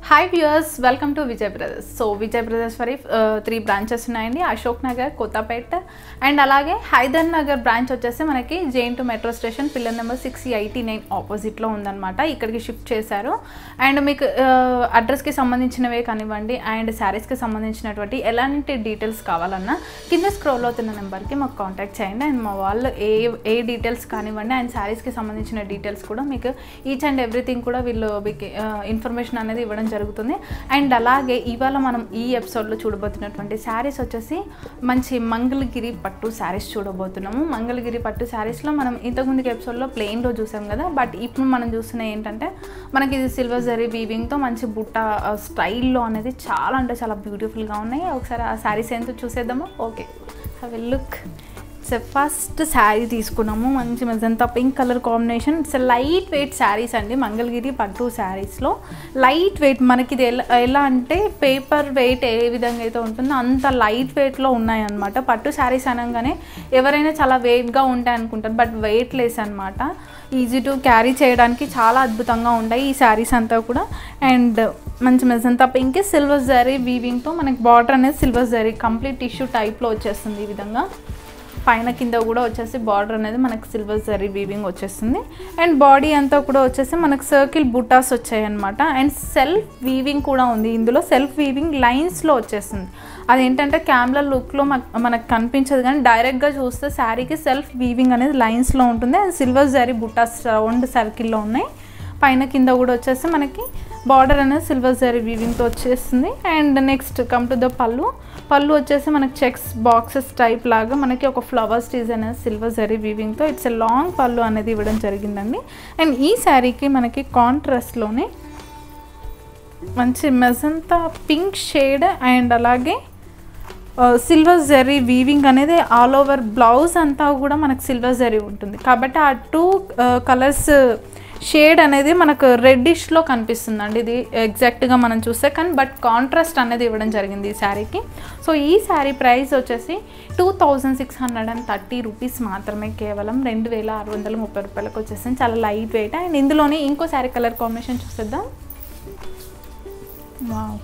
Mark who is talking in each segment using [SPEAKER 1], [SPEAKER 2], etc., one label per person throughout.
[SPEAKER 1] hi viewers welcome to Vijay brothers so Vijay brothers వరి three branches ఉన్నాయండి Ashok Nagar Kothapet and అలాగే Hyder Nagar branch వచ్చేసి మనకి JNTU metro station pillar number six eighty nine ఆపోజిట్లో ఉందన్నమాట ఇక్కడికి షిఫ్ట్ చేశారు అండ్ మీకు అడ్రస్కి సంబంధించినవే కానివ్వండి అండ్ శారీస్కి సంబంధించినటువంటి ఎలాంటి డీటెయిల్స్ కావాలన్నా కింద స్క్రోల్ అవుతున్న నెంబర్కి మాకు కాంటాక్ట్ చేయండి అండ్ మా వాళ్ళు ఏ ఏ డీటెయిల్స్ కానివ్వండి అండ్ శారీస్కి సంబంధించిన డీటెయిల్స్ కూడా మీకు ఈచ్ అండ్ ఎవ్రీథింగ్ కూడా వీళ్ళు మీకు ఇన్ఫర్మేషన్ అనేది ఇవ్వడం జరుగుతుంది అండ్ అలాగే ఇవాళ మనం ఈ ఎపిసోడ్లో చూడబోతున్నటువంటి శారీస్ వచ్చేసి మంచి మంగళగిరి పట్టు శారీస్ చూడబోతున్నాము మంగళగిరి పట్టు శారీస్లో మనం ఇంతకుముందుకు ఎపిసోడ్లో ప్లెయిన్లో చూసాం కదా బట్ ఇప్పుడు మనం చూస్తున్న ఏంటంటే మనకి ఇది సిల్వర్ జరీ వీవింగ్తో మంచి బుట్ట స్టైల్లో అనేది చాలా అంటే చాలా బ్యూటిఫుల్గా ఉన్నాయి ఒకసారి ఆ శారీస్ ఏంటో చూసేద్దామా okay have a look so first sari తీసుకున్నాము మంచి magenta pink colour combination it's light weight saris అండి మంగళగిరి పట్టు శారీస్లో లైట్ వెయిట్ మనకి ఇది ఎలా ఎలా అంటే పేపర్ వెయిట్ ఏ విధంగా అయితే ఉంటుందో అంత లైట్ వెయిట్లో ఉన్నాయన్నమాట పట్టు శారీస్ అనగానే ఎవరైనా చాలా వెయిట్గా ఉంటాయి అనుకుంటారు బట్ వెయిట్ లెస్ అనమాట ఈజీ టు క్యారీ చేయడానికి చాలా అద్భుతంగా ఉంటాయి ఈ శారీస్ అంతా కూడా అండ్ మంచి మెజంతా పింక్ సిల్వర్ జరీ వీవింగ్తో మనకి బార్డర్ అనేది సిల్వర్ జరీ కంప్లీట్ టిష్యూ టైప్లో వచ్చేస్తుంది ఈ విధంగా పైన కింద కూడా వచ్చేసి బార్డర్ అనేది మనకి సిల్వర్ జరీ వీవింగ్ వచ్చేస్తుంది అండ్ బాడీ అంతా కూడా వచ్చేసి మనకు సర్కిల్ బుటాస్ వచ్చాయి అనమాట అండ్ సెల్ఫ్ వీవింగ్ కూడా ఉంది ఇందులో సెల్ఫ్ వీవింగ్ లైన్స్లో వచ్చేస్తుంది అదేంటంటే కెమెరా లుక్లో మనకు కనిపించదు కానీ డైరెక్ట్గా చూస్తే శారీకి సెల్ఫ్ వీవింగ్ అనేది లైన్స్లో ఉంటుంది and silver zari butas round సర్కిల్లో ఉన్నాయి పైన కింద కూడా వచ్చేసి మనకి బార్డర్ అనేది సిల్వర్ జరీ వీవింగ్తో వచ్చేస్తుంది and next come to the pallu pallu వచ్చేసి మనకి చెక్స్ బాక్సెస్ టైప్ లాగా మనకి ఒక ఫ్లవర్స్ డిజైన్ అనేది సిల్వర్ జరీ వీవింగ్తో ఇట్స్ ఎ లాంగ్ పళ్ళు అనేది ఇవ్వడం జరిగిందండి అండ్ ఈ శారీకి మనకి కాంట్రాస్ట్లోనే మంచి మెజంతా పింక్ షేడ్ అండ్ అలాగే సిల్వర్ జరీ వీవింగ్ అనేది ఆల్ ఓవర్ బ్లౌజ్ అంతా కూడా మనకు సిల్వర్ జరీ ఉంటుంది కాబట్టి ఆ టూ కలర్స్ షేడ్ అనేది మనకు రెడ్డిష్లో కనిపిస్తుంది అండి ఇది ఎగ్జాక్ట్గా మనం చూస్తే కానీ బట్ కాంట్రాస్ట్ అనేది ఇవ్వడం జరిగింది ఈ శారీకి సో ఈ శారీ ప్రైస్ వచ్చేసి two thousand six hundred and thirty rupees మాత్రమే కేవలం రెండు వేల ఆరు వందల ముప్పై రూపాయలకు వచ్చేసింది చాలా లైట్ వెయిట్ అండ్ ఇందులోనే ఇంకో శారీ కలర్ కాంబినేషన్ చూసేద్దాం wow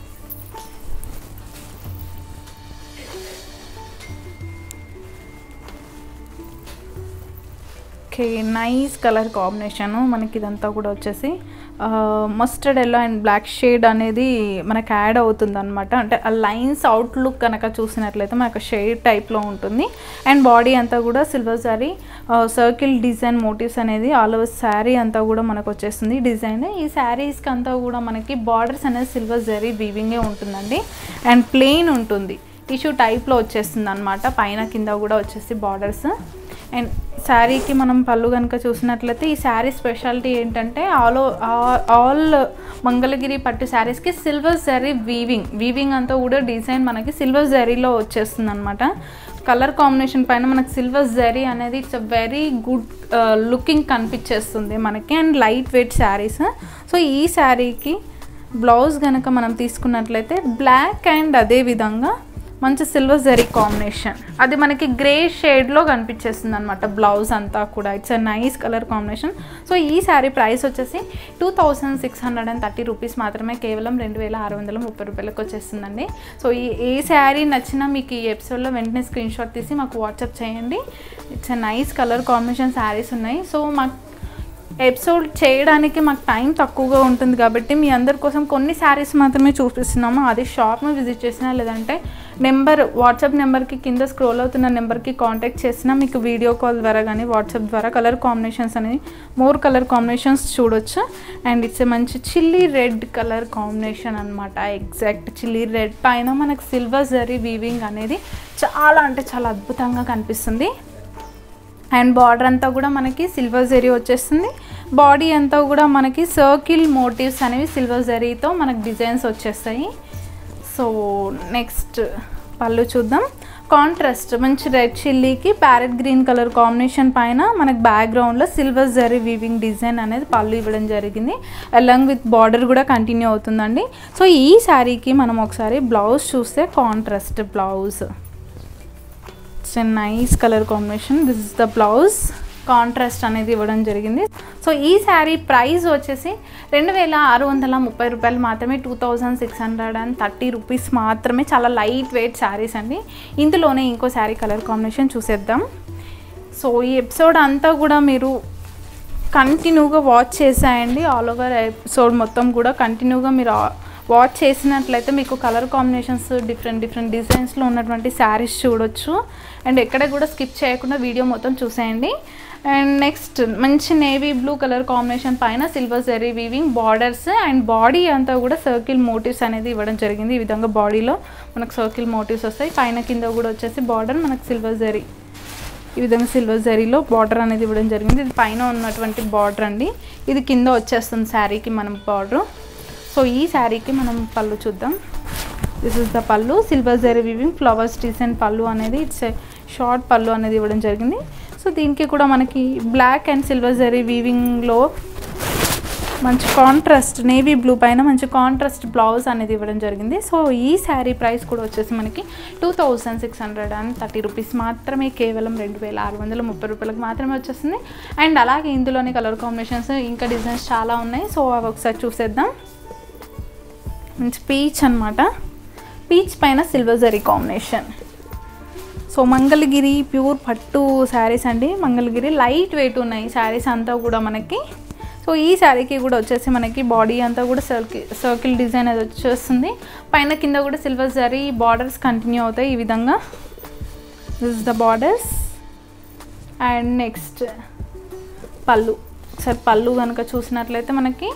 [SPEAKER 1] okay nice colour combination మనకి ఇదంతా కూడా వచ్చేసి mustard yellow and black shade అనేది మనకు యాడ్ అవుతుంది అనమాట అంటే ఆ లైన్స్ అవుట్లుక్ కనుక చూసినట్లయితే మనకు షేడ్ టైప్లో ఉంటుంది అండ్ బాడీ అంతా కూడా silver sari circle design motifs అనేది ఆల్ ఓవర్ శారీ అంతా కూడా మనకు వచ్చేస్తుంది డిజైన్ ఈ శారీస్కి అంతా కూడా మనకి బార్డర్స్ అనేది సిల్వర్ జరీ వీవింగే ఉంటుందండి అండ్ ప్లెయిన్ ఉంటుంది టిష్యూ టైప్లో వచ్చేస్తుంది అనమాట పైన కింద కూడా వచ్చేసి బార్డర్స్ అండ్ శారీకి మనం పళ్ళు కనుక చూసినట్లయితే ఈ శారీ స్పెషాలిటీ ఏంటంటే ఆల్ ఆల్ మంగళగిరి పట్టు శారీస్కి సిల్వర్ జరీ వీవింగ్ వీవింగ్ అంతా కూడా డిజైన్ మనకి సిల్వర్ జరీలో వచ్చేస్తుంది అనమాట కలర్ కాంబినేషన్ పైన మనకి సిల్వర్ జరీ అనేది it's a very good looking కనిపించేస్తుంది మనకి and light weight saris so ఈ శారీకి బ్లౌజ్ కనుక మనం తీసుకున్నట్లయితే బ్లాక్ అండ్ అదే విధంగా మంచి సిల్వర్ జరీ కాంబినేషన్ అది మనకి గ్రే షేడ్లో కనిపించేస్తుంది అనమాట బ్లౌజ్ అంతా కూడా it's a nice colour combination so ఈ శారీ ప్రైస్ వచ్చేసి two thousand six hundred and thirty rupees మాత్రమే కేవలం రెండు వేల ఆరు వందల ముప్పై రూపాయలకు వచ్చేస్తుందండి సో ఈ ఏ శారీ నచ్చినా మీకు ఈ ఎపిసోడ్లో వెంటనే స్క్రీన్ షాట్ తీసి మాకు వాట్సాప్ చేయండి it's a nice colour combination saris ఉన్నాయి సో మాకు ఎపిసోడ్ చేయడానికి మాకు టైం తక్కువగా ఉంటుంది కాబట్టి మీ అందరి కోసం కొన్ని శారీస్ మాత్రమే చూపిస్తున్నాము అది షాప్ను విజిట్ చేసినా లేదంటే నెంబర్ వాట్సాప్ నెంబర్కి కింద స్క్రోల్ అవుతున్న నెంబర్కి కాంటాక్ట్ చేసినా మీకు వీడియో కాల్ ద్వారా కానీ వాట్సాప్ ద్వారా కలర్ కాంబినేషన్స్ అనేది మోర్ కలర్ కాంబినేషన్స్ చూడొచ్చు అండ్ ఇట్స్ ఏ మంచి చిల్లీ రెడ్ కలర్ కాంబినేషన్ అనమాట ఎగ్జాక్ట్ చిల్లీ రెడ్ పైన మనకు సిల్వర్ జరీ వీవింగ్ అనేది చాలా అంటే చాలా అద్భుతంగా కనిపిస్తుంది అండ్ బార్డర్ అంతా కూడా మనకి సిల్వర్ జరీ వచ్చేస్తుంది బాడీ అంతా కూడా మనకి సర్కిల్ మోటివ్స్ అనేవి సిల్వర్ జరీతో మనకి డిజైన్స్ వచ్చేస్తాయి సో నెక్స్ట్ పళ్ళు చూద్దాం కాంట్రాస్ట్ మంచి రెడ్ చిల్లీకి ప్యారెట్ గ్రీన్ కలర్ కాంబినేషన్ పైన మనకి బ్యాక్గ్రౌండ్లో సిల్వర్ జరీ వీవింగ్ డిజైన్ అనేది పళ్ళు ఇవ్వడం జరిగింది అలాంగ్ విత్ బార్డర్ కూడా కంటిన్యూ అవుతుందండి సో ఈ శారీకి మనం ఒకసారి బ్లౌజ్ చూస్తే contrast blouse it's a nice colour combination this is the blouse contrast అనేది ఇవ్వడం జరిగింది సో ఈ శారీ ప్రైస్ వచ్చేసి రెండు వేల ఆరు వందల ముప్పై రూపాయలు మాత్రమే two thousand six hundred and thirty rupees మాత్రమే చాలా లైట్ వెయిట్ శారీస్ అండి ఇందులోనే ఇంకో శారీ కలర్ కాంబినేషన్ చూసేద్దాం సో ఈ ఎపిసోడ్ అంతా కూడా మీరు కంటిన్యూగా వాచ్ చేసేయండి ఆల్ ఓవర్ ఎపిసోడ్ మొత్తం కూడా కంటిన్యూగా మీరు ఆ- వాచ్ చేసినట్లయితే మీకు కలర్ కాంబినేషన్స్ డిఫరెంట్ డిఫరెంట్ డిజైన్స్లో ఉన్నటువంటి శారీస్ చూడొచ్చు అండ్ ఎక్కడ కూడా స్కిప్ చేయకుండా వీడియో మొత్తం చూసేయండి అండ్ నెక్స్ట్ మంచి నేవీ బ్లూ కలర్ కాంబినేషన్ పైన silver zari weaving borders and body అంతా కూడా సర్కిల్ మోటివ్స్ అనేది ఇవ్వడం జరిగింది ఈ విధంగా బాడీలో మనకు సర్కిల్ మోటివ్స్ వస్తాయి పైన కింద కూడా వచ్చేసి బార్డర్ మనకు సిల్వర్ జరీ ఈ విధంగా సిల్వర్ జరీలో బార్డర్ అనేది ఇవ్వడం జరిగింది ఇది పైన ఉన్నటువంటి బార్డర్ అండి ఇది కింద వచ్చేస్తుంది శారీకి మనం బార్డర్ సో ఈ శారీకి మనం పళ్ళు చూద్దాం this is the pallu silver zari weaving flowers decent pallu అనేది ఇట్స్ షార్ట్ పళ్ళు అనేది ఇవ్వడం జరిగింది సో దీనికి కూడా మనకి బ్లాక్ అండ్ సిల్వర్ జరీ వీవింగ్లో మంచి కాంట్రాస్ట్ నేవీ బ్లూ పైన మంచి కాంట్రాస్ట్ బ్లౌజ్ అనేది ఇవ్వడం జరిగింది సో ఈ శారీ ప్రైస్ కూడా వచ్చేసి మనకి two thousand six hundred and thirty rupees మాత్రమే కేవలం రెండు వేల ఆరు వందల ముప్పై రూపాయలకు మాత్రమే వచ్చేస్తుంది అండ్ అలాగే ఇందులోనే కలర్ కాంబినేషన్స్ ఇంకా డిజైన్స్ చాలా ఉన్నాయి సో అవి ఒకసారి చూసేద్దాం మంచి పీచ్ అన్నమాట పీచ్ పైన silver zari combination so Mangalagiri pure పట్టు శారీస్ అండి మంగళగిరి లైట్ వెయిట్ ఉన్నాయి శారీస్ అంతా కూడా మనకి సో ఈ శారీకి కూడా వచ్చేసి మనకి బాడీ అంతా కూడా సర్కిల్ సర్కిల్ డిజైన్ అది వచ్చేస్తుంది పైన కింద కూడా సిల్వర్ జరీ బార్డర్స్ కంటిన్యూ అవుతాయి ఈ విధంగా this is the borders and next pallu ఒకసారి పళ్ళు కనుక చూసినట్లయితే మనకి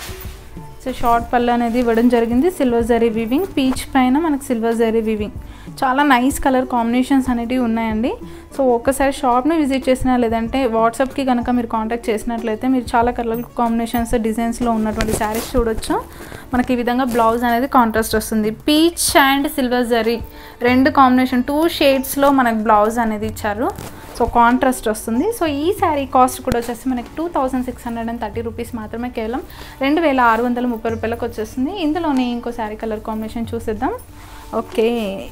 [SPEAKER 1] సో షార్ట్ పళ్ళు అనేది ఇవ్వడం జరిగింది సిల్వర్ జరీ వివింగ్ పీచ్ పైన మనకు సిల్వర్ జరీ వివింగ్ చాలా నైస్ కలర్ కాంబినేషన్స్ అనేటివి ఉన్నాయండి సో ఒక్కసారి షాప్ని విజిట్ చేసినా లేదంటే వాట్సాప్కి కనుక మీరు కాంటాక్ట్ చేసినట్లయితే మీరు చాలా కలర్ కాంబినేషన్స్ డిజైన్స్లో ఉన్నటువంటి శారీస్ చూడొచ్చు మనకి ఈ విధంగా బ్లౌజ్ అనేది కాంట్రాస్ట్ వస్తుంది పీచ్ అండ్ సిల్వర్ జరీ రెండు కాంబినేషన్ టూ షేడ్స్లో మనకు బ్లౌజ్ అనేది ఇచ్చారు సో కాంట్రాస్ట్ వస్తుంది సో ఈ శారీ కాస్ట్ కూడా వచ్చేసి మనకి two thousand six hundred and thirty rupees మాత్రమే కేవలం రెండు వేల ఆరు వందల ముప్పై రూపాయలకు వచ్చేస్తుంది ఇందులోనే ఇంకో శారీ కలర్ కాంబినేషన్ చూసేద్దాం ఓకే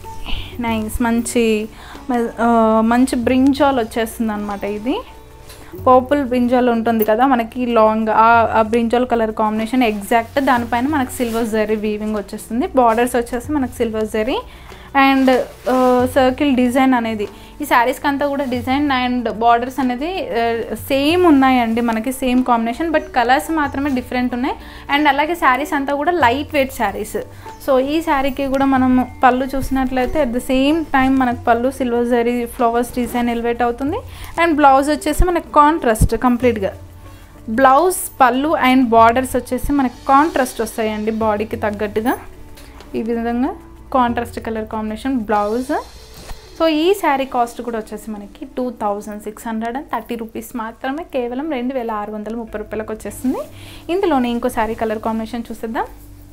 [SPEAKER 1] నైస్ మంచి మ- ఆ, మంచి బ్రింజాల్ వచ్చేస్తుంది అనమాట ఇది పర్పుల్ బ్రింజాల్ ఉంటుంది కదా మనకి లాంగ్ ఆ బ్రింజాల్ కలర్ కాంబినేషన్ ఎగ్జాక్ట్ దానిపైన మనకి సిల్వర్ జరీ వీవింగ్ వచ్చేస్తుంది బార్డర్స్ వచ్చేసి మనకి silver zari and circle design అనేది ఈ శారీస్కి అంతా కూడా డిజైన్ అండ్ బార్డర్స్ అనేది సేమ్ ఉన్నాయండి మనకి సేమ్ కాంబినేషన్ బట్ కలర్స్ మాత్రమే డిఫరెంట్ ఉన్నాయి అండ్ అలాగే శారీస్ అంతా కూడా లైట్ వెయిట్ శారీస్ సో ఈ శారీకి కూడా మనం పళ్ళు చూసినట్లయితే అట్ ద సేమ్ టైం మనకు pallu silver zari flowers design elevate అవుతుంది అండ్ బ్లౌజ్ వచ్చేసి మనకి కాంట్రాస్ట్ కంప్లీట్గా బ్లౌజ్ పళ్ళు అండ్ బార్డర్స్ వచ్చేసి మనకి కాంట్రాస్ట్ వస్తాయండి బాడీకి తగ్గట్టుగా ఈ విధంగా contrast colour combination blouse so ఈ శారీ కాస్ట్ కూడా వచ్చేసి మనకి two thousand six hundred and thirty rupees మాత్రమే కేవలం రెండు వేల ఆరు వందల ముప్పై రూపాయలకు వచ్చేస్తుంది ఇందులోనే ఇంకో శారీ కలర్ కాంబినేషన్ చూసేద్దాం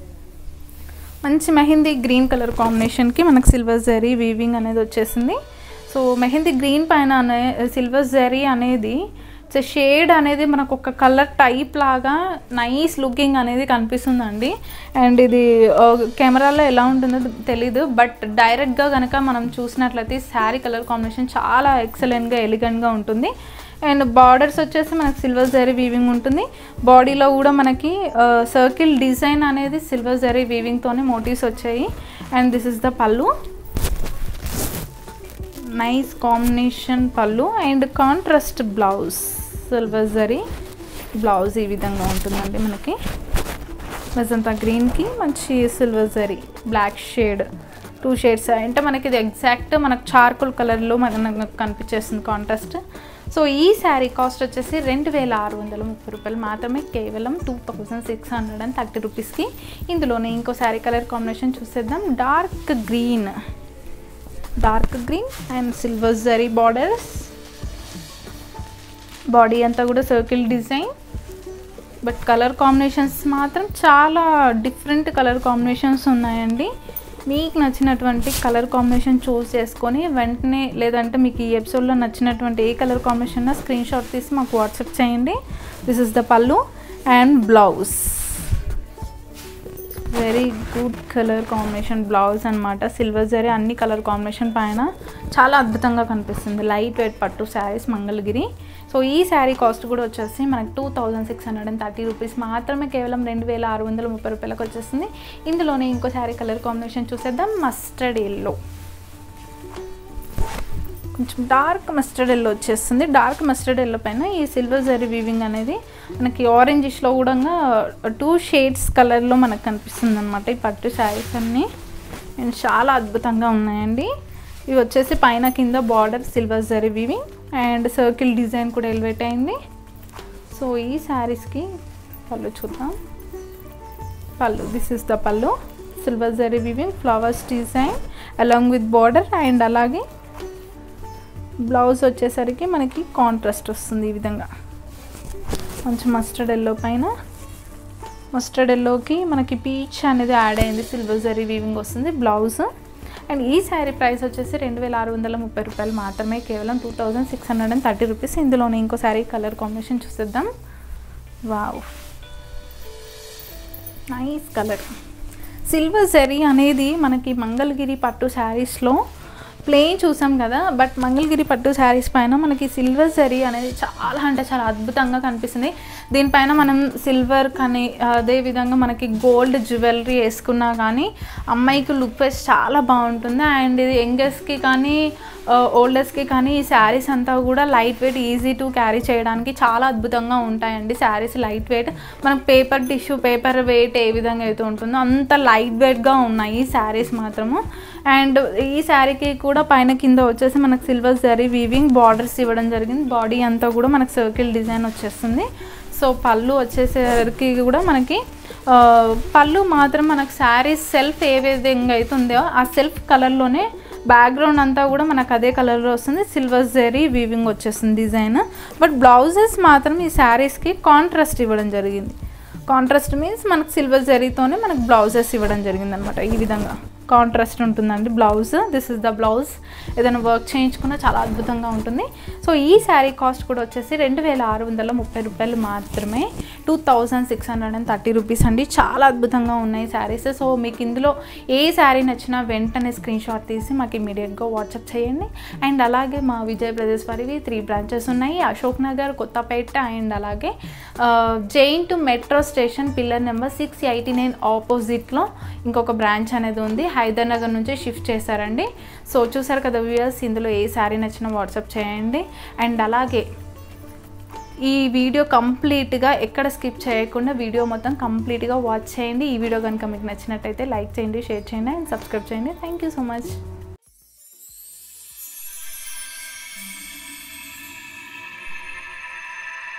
[SPEAKER 1] మంచి మెహందీ గ్రీన్ కలర్ కాంబినేషన్కి మనకు సిల్వర్ జరీ వీవింగ్ అనేది వచ్చేసింది సో మెహందీ గ్రీన్ పైన అనే సిల్వర్ జరీ అనేది సో షేడ్ అనేది మనకు ఒక కలర్ టైప్ లాగా నైస్ లుకింగ్ అనేది కనిపిస్తుందండి అండ్ ఇది ఆ, కెమెరాలో ఎలా ఉంటుందో తెలీదు బట్ డైరెక్ట్గా కనుక మనం చూసినట్లయితే శారీ కలర్ కాంబినేషన్ చాలా ఎక్సలెంట్గా ఎలిగెంట్గా ఉంటుంది అండ్ బార్డర్స్ వచ్చేసి మనకి సిల్వర్ జరీ వీవింగ్ ఉంటుంది బాడీలో కూడా మనకి సర్కిల్ డిజైన్ అనేది సిల్వర్ జరీ వీవింగ్తోనే మోటివ్స్ వచ్చాయి and this is the pallu nice combination pallu and contrast blouse silver zari blouse ఈ విధంగా ఉంటుందండి మనకి మెజంతా గ్రీన్కి మంచి silver zari black shade two shades అంటే మనకి ఇది ఎగ్జాక్ట్ మనకు చార్కోల్ కలర్లో మనకు కనిపించేస్తుంది కాంట్రాస్ట్ సో ఈ శారీ కాస్ట్ వచ్చేసి రెండు వేల ఆరు వందల ముప్పై రూపాయలు మాత్రమే కేవలం two thousand six hundred and thirty రూపీస్కి ఇందులోనే ఇంకో శారీ కలర్ కాంబినేషన్ చూసేద్దాం dark green dark green and silver zari borders body అంతా కూడా circle design but colour combinations మాత్రం చాలా డిఫరెంట్ కలర్ కాంబినేషన్స్ ఉన్నాయండి మీకు నచ్చినటువంటి కలర్ కాంబినేషన్ చూస్ చేసుకొని వెంటనే లేదంటే మీకు ఈ ఎపిసోడ్లో నచ్చినటువంటి ఏ కలర్ కాంబినేషన్ స్క్రీన్ షాట్ తీసి మాకు వాట్సాప్ చేయండి this is the pallu and blouse very good colour combination blouse అనమాట సిల్వర్ జరీ అన్ని కలర్ కాంబినేషన్ పైన చాలా అద్భుతంగా కనిపిస్తుంది లైట్ వెయిట్ పట్టు శారీస్ మంగళగిరి సో ఈ శారీ కాస్ట్ కూడా వచ్చేసి మనకి two thousand six hundred and thirty rupees మాత్రమే కేవలం రెండు వేల ఆరు వందల ముప్పై రూపాయలకు వచ్చేస్తుంది ఇందులోనే ఇంకో శారీ కలర్ కాంబినేషన్ చూసేద్దాం మస్టర్డ్ ఎల్లో కొంచెం డార్క్ మస్టర్డ్ ఎల్లో వచ్చేస్తుంది డార్క్ మస్టర్డ్ ఎల్లో పైన ఈ సిల్వర్ జరీ వీవింగ్ అనేది మనకి ఆరెంజిష్లో కూడా టూ షేడ్స్ కలర్లో మనకు కనిపిస్తుంది అనమాట ఈ పట్టు శారీస్ అన్నీ అండ్ చాలా అద్భుతంగా ఉన్నాయండి ఇవి వచ్చేసి పైన కింద border silver zari weaving and circle design కూడా ఎలివేట్ అయింది సో ఈ శారీస్కి పళ్ళు చూద్దాం pallu this is the pallu silver zari weaving flowers design along with border and అలాగే బ్లౌజ్ వచ్చేసరికి మనకి కాంట్రాస్ట్ వస్తుంది ఈ విధంగా కొంచెం మస్టర్డ్ ఎల్లో పైన మస్టర్డ్ ఎల్లోకి మనకి పీచ్ అనేది యాడ్ అయింది సిల్వర్ జరీ వీవింగ్ వస్తుంది బ్లౌజ్ అండ్ ఈ శారీ ప్రైస్ వచ్చేసి రెండు వేల ఆరు వందల ముప్పై రూపాయలు మాత్రమే కేవలం two thousand six hundred and thirty rupees ఇందులోనే ఇంకో శారీ కలర్ కాంబినేషన్ చూసేద్దాం wow nice colour silver zari అనేది మనకి మంగళగిరి పట్టు శారీస్లో ప్లెయిన్ చూసాం కదా బట్ మంగళగిరి పట్టు శారీస్ పైన మనకి సిల్వర్ జరీ అనేది చాలా అంటే చాలా అద్భుతంగా కనిపిస్తుంది దీనిపైన మనం సిల్వర్ కానీ అదే విధంగా మనకి గోల్డ్ జ్యువెలరీ వేసుకున్నా కానీ అమ్మాయికి లుక్ వైజ్ చాలా బాగుంటుంది అండ్ ఇది యంగర్స్కి కానీ ఓల్డర్స్కి కానీ ఈ శారీస్ అంతా కూడా light weight easy to carry చేయడానికి చాలా అద్భుతంగా ఉంటాయండి శారీస్ లైట్ వెయిట్ మనకు పేపర్ టిష్యూ పేపర్ వెయిట్ ఏ విధంగా అయితే ఉంటుందో అంత లైట్ వెయిట్గా ఉన్నాయి ఈ శారీస్ మాత్రము అండ్ ఈ శారీకి కూడా పైన కింద వచ్చేసి మనకు సిల్వర్ జరీ వీవింగ్ బార్డర్స్ ఇవ్వడం జరిగింది బాడీ అంతా కూడా మనకు సర్కిల్ డిజైన్ వచ్చేస్తుంది సో పళ్ళు వచ్చేసరికి కూడా మనకి ఆ, పళ్ళు మాత్రం మనకు శారీస్ సెల్ఫ్ ఏ విధంగా అయితే ఉందో ఆ సెల్ఫ్ కలర్లోనే బ్యాక్గ్రౌండ్ అంతా కూడా మనకు అదే కలర్లో వస్తుంది సిల్వర్ జరీ వీవింగ్ వచ్చేస్తుంది డిజైన్ బట్ బ్లౌజెస్ మాత్రం ఈ శారీస్కి కాంట్రాస్ట్ ఇవ్వడం జరిగింది కాంట్రాస్ట్ మీన్స్ మనకు సిల్వర్ జరీతోనే మనకు బ్లౌజెస్ ఇవ్వడం జరిగింది అనమాట ఈ విధంగా కాంట్రాస్ట్ ఉంటుందండి blouse this is the blouse ఏదైనా వర్క్ చేయించుకున్నా చాలా అద్భుతంగా ఉంటుంది సో ఈ శారీ కాస్ట్ కూడా వచ్చేసి రెండు వేల ఆరు వందల ముప్పై రూపాయలు మాత్రమే two thousand six hundred and thirty rupees అండి చాలా అద్భుతంగా ఉన్నాయి శారీస్ సో మీకు ఇందులో ఏ శారీ నచ్చినా వెంటనే స్క్రీన్ షాట్ తీసి మాకు ఇమీడియట్గా వాట్సాప్ చేయండి అండ్ అలాగే మా విజయ్ బ్రదర్స్ వారివి త్రీ బ్రాంచెస్ ఉన్నాయి అశోక్ నగర్ కొత్తపేట అండ్ అలాగే JNTU metro station pillar number six eighty nine ఆపోజిట్లో ఇంకొక బ్రాంచ్ అనేది ఉంది హైదర్నగర్ నుంచి షిఫ్ట్ చేశారండి సో చూసారు కదా వ్యూయర్స్ ఇందులో ఏ శారీ నచ్చినా వాట్సాప్ చేయండి అండ్ అలాగే ఈ వీడియో కంప్లీట్గా ఎక్కడ స్కిప్ చేయకుండా వీడియో మొత్తం కంప్లీట్గా వాచ్ చేయండి ఈ వీడియో కనుక మీకు నచ్చినట్టయితే లైక్ చేయండి షేర్ చేయండి అండ్ సబ్స్క్రైబ్ చేయండి థ్యాంక్ యూ సో మచ్